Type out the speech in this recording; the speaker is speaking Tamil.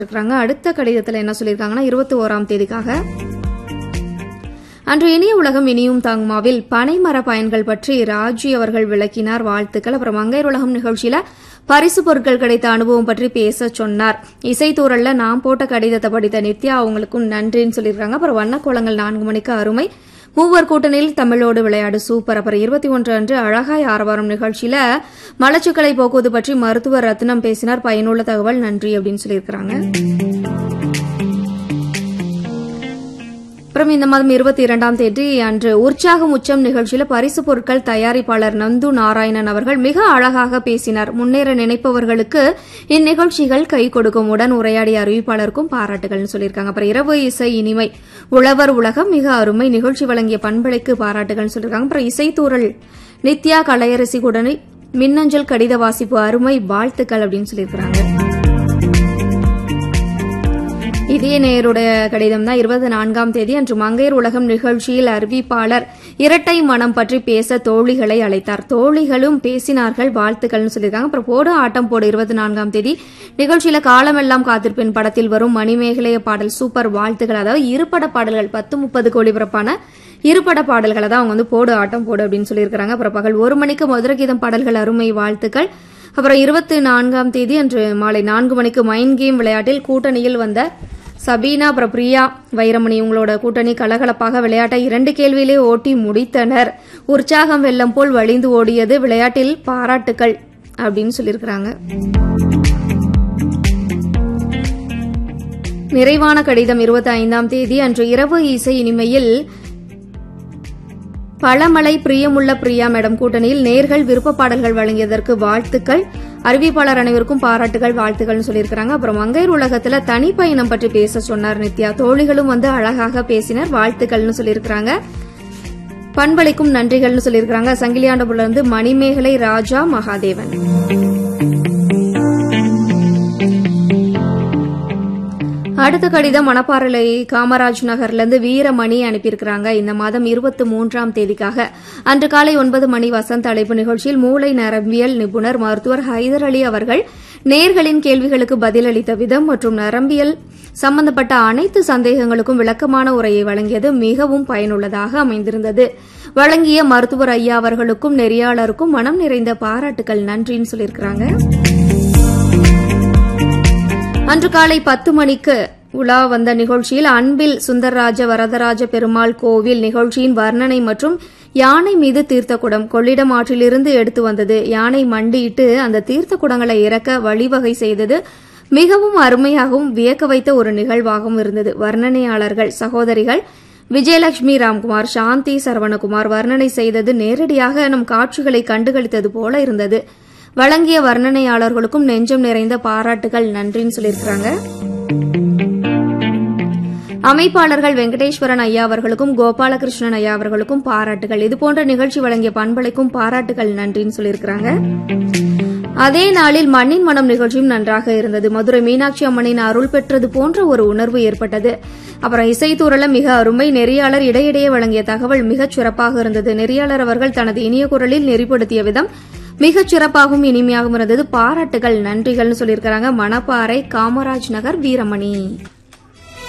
இருக்கிறாங்க அடுத்த கடிதத்தில் என்ன சொல்லியிருக்காங்கன்னா இருபத்தி ஓராம் தேதிக்காக அன்று இனிய உலகம் இனியும் தாங்குமாவில் பனைமர பயன்கள் பற்றி ராஜி அவர்கள் விளக்கினார் வாழ்த்துக்கள் அப்புறம் மங்கையர் உலகம் நிகழ்ச்சியில பரிசு பொருட்கள் கிடைத்த அனுபவம் பற்றி பேச சொன்னார் இசைத்தூரல்ல நான் போட்ட கடிதத்தை படித்த நித்யா அவங்களுக்கும் நன்றின்னு சொல்லியிருக்காங்க அப்புறம் வண்ணக்கோலங்கள் நான்கு மணிக்கு அருமை மூவர் கூட்டணியில் தமிழோடு விளையாடு சூப்பர் அப்புறம் இருபத்தி ஒன்று அன்று அழகாய் ஆரவாரம் நிகழ்ச்சியில மலச்சுக்களை போக்குவது பற்றி மருத்துவர் ரத்னம் பேசினார் பயனுள்ள தகவல் நன்றி அப்படின்னு சொல்லியிருக்கிறாங்க அப்புறம் இந்த மாதம் இருபத்தி இரண்டாம் தேதி அன்று உற்சாகம் உச்சம் நிகழ்ச்சியில பரிசு பொருட்கள் தயாரிப்பாளர் நந்து நாராயணன் அவர்கள் மிக அழகாக பேசினார் முன்னேற நினைப்பவர்களுக்கு இந்நிகழ்ச்சிகள் கை கொடுக்கும் உடன் உரையாடிய அறிவிப்பாளருக்கும் பாராட்டுகள்னு சொல்லியிருக்காங்க அப்புறம் இரவு இசை இனிமை உழவர் உலகம் மிக அருமை நிகழ்ச்சி வழங்கிய பண்பலைக்கு பாராட்டுகள்னு சொல்லியிருக்காங்க அப்புறம் இசைத்தூரல் நித்யா கலையரசி குடனை மின்னஞ்சல் கடித வாசிப்பு அருமை வாழ்த்துக்கள் அப்படின்னு சொல்லியிருக்கிறாங்க இதே நேருடைய கடிதம் தான் இருபத்தி நான்காம் தேதி அன்று மங்கையர் உலகம் நிகழ்ச்சியில் அறிவிப்பாளர் இரட்டை மனம் பற்றி பேச தோழிகளை அழைத்தார் தோழிகளும் பேசினார்கள் வாழ்த்துக்கள்னு சொல்லியிருக்காங்க அப்புறம் போடு ஆட்டம் போடு இருபத்தி நான்காம் தேதி நிகழ்ச்சியில காலமெல்லாம் காத்திருப்பேன் படத்தில் வரும் மணிமேகலைய பாடல் சூப்பர் வாழ்த்துக்கள் அதாவது இருபட பாடல்கள் பத்து முப்பதுக்கு ஒளிபரப்பான இருபட பாடல்களை தான் அவங்க வந்து போடு ஆட்டம் போடு அப்படின்னு சொல்லியிருக்காங்க அப்புறம் பகல் ஒரு மணிக்கு மதுர கீதம் பாடல்கள் அருமை வாழ்த்துக்கள் அப்புறம் இருபத்தி நான்காம் தேதி அன்று மாலை நான்கு மணிக்கு மைண்ட் கேம் விளையாட்டில் கூட்டணியில் வந்த சபீனா அப்புறம் பிரியா வைரமணி உங்களோட கூட்டணி கலகலப்பாக விளையாட்டை இரண்டு கேள்வியிலே ஓட்டி முடித்தனர் உற்சாகம் வெள்ளம் போல் வழிந்து ஓடியது விளையாட்டில் பாராட்டுக்கள் அப்படின்னு சொல்லியிருக்கிறாங்க நிறைவான கடிதம் இருபத்தி ஐந்தாம் தேதி அன்று இரவு இசை இனிமையில் பழமலை பிரியமுள்ள பிரியா மேடம் கூட்டணியில் நேர்கள் விருப்ப பாடல்கள் வழங்கியதற்கு வாழ்த்துக்கள் அறிவிப்பாளர் அனைவருக்கும் பாராட்டுகள் வாழ்த்துக்கள்னு சொல்லியிருக்காங்க அப்புறம் மங்கையர் உலகத்துல தனி பயணம் பற்றி பேச சொன்னார் நித்யா தோழிகளும் வந்து அழகாக பேசினர் வாழ்த்துக்கள்னு சொல்லியிருக்காங்க பண்பளிக்கும் நன்றிகள்னு சொல்லியிருக்காங்க சங்கிலியாண்டபுல இருந்து மணிமேகலை ராஜா மகாதேவன் அடுத்த கடிதம் மணப்பாறை காமராஜ் நகர்ல இருந்து வீரமணி அனுப்பியிருக்கிறாங்க இந்த மாதம் இருபத்தி மூன்றாம் தேதிக்காக அன்று காலை ஒன்பது மணி வசந்த் அழைப்பு நிகழ்ச்சியில் மூளை நரம்பியல் நிபுணர் மருத்துவர் ஹைதர் அலி அவர்கள் நேர்களின் கேள்விகளுக்கு பதிலளித்த விதம் மற்றும் நரம்பியல் சம்பந்தப்பட்ட அனைத்து சந்தேகங்களுக்கும் விளக்கமான உரையை வழங்கியது மிகவும் பயனுள்ளதாக அமைந்திருந்தது வழங்கிய மருத்துவர் ஐயா அவர்களுக்கும் நெறியாளருக்கும் மனம் நிறைந்த பாராட்டுகள் நன்றின்னு சொல்லியிருக்கிறாங்க அன்று காலை பத்து மணிக்கு உலா வந்த நிகழ்ச்சியில் அன்பில் சுந்தரராஜ வரதராஜ பெருமாள் கோவில் நிகழ்ச்சியின் வர்ணனை மற்றும் யானை மீது தீர்த்தக்குடம் கொள்ளிடம் ஆற்றிலிருந்து எடுத்து வந்தது யானை மண்டியிட்டு அந்த தீர்த்த குடங்களை இறக்க வழிவகை செய்தது மிகவும் அருமையாகவும் வியக்க வைத்த ஒரு நிகழ்வாகவும் இருந்தது வர்ணனையாளர்கள் சகோதரிகள் விஜயலட்சுமி ராம்குமார் சாந்தி சரவணகுமார் வர்ணனை செய்தது நேரடியாக நம் காட்சிகளை கண்டுகளித்தது போல இருந்தது வழங்கிய வர்ணனையாளர்களுக்கும் நெஞ்சம் நிறைந்த பாராட்டுகள் நன்றின்னு சொல்லியிருக்கிறாங்க அமைப்பாளர்கள் வெங்கடேஸ்வரன் ஐயா அவர்களுக்கும் கோபாலகிருஷ்ணன் ஐயா அவர்களுக்கும் பாராட்டுகள் இதுபோன்ற நிகழ்ச்சி வழங்கிய பண்பலைக்கும் பாராட்டுகள் நன்றின்னு சொல்லியிருக்கிறாங்க அதே நாளில் மண்ணின் மனம் நிகழ்ச்சியும் நன்றாக இருந்தது மதுரை மீனாட்சி அம்மனின் அருள் பெற்றது போன்ற ஒரு உணர்வு ஏற்பட்டது அப்புறம் இசைத்தூரல மிக அருமை நெறியாளர் இடையிடையே வழங்கிய தகவல் மிகச் சிறப்பாக இருந்தது நெறியாளர் அவர்கள் தனது இனிய குரலில் நெறிப்படுத்திய விதம் மிகச் சிறப்பாகவும் இனிமையாகவும் இருந்தது பாராட்டுகள் நன்றிகள்னு சொல்லியிருக்கிறாங்க மணப்பாறை காமராஜ் நகர் வீரமணி